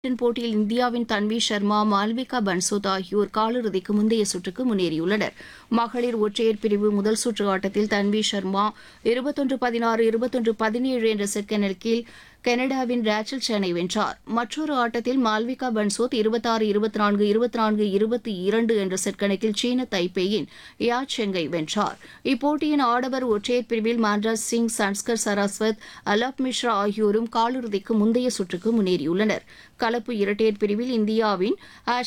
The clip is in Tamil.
பேட்மிண்டன் போட்டியில் இந்தியாவின் தன்வி சர்மா மால்விகா பன்சோத் ஆகியோர் காலிறுதிக்கு முந்தைய சுற்றுக்கு முன்னேறியுள்ளனர் மகளிர் ஒற்றையர் பிரிவு முதல் சுற்று ஆட்டத்தில் தன்வி சர்மா இருபத்தொன்று பதினாறு இருபத்தொன்று பதினேழு என்ற செட் கணக்கில் கனடாவின் ரேச்சல் சென்னை வென்றார் மற்றொரு ஆட்டத்தில் மால்விகா பன்சோத் இருபத்தாறு இருபத்தி நான்கு இருபத்தி நான்கு இருபத்தி இரண்டு என்ற செட் கணக்கில் சீன தைப்பேயின் யா செங்கை வென்றார் இப்போட்டியின் ஆடவர் ஒற்றையர் பிரிவில் மான்ராஜ் சிங் சன்ஸ்கர் சரஸ்வத் அலாப் மிஸ்ரா ஆகியோரும் காலிறுதிக்கு முந்தைய சுற்றுக்கு முன்னேறியுள்ளனர் கலப்பு இரட்டையர் பிரிவில் இந்தியாவின் ஆஷ்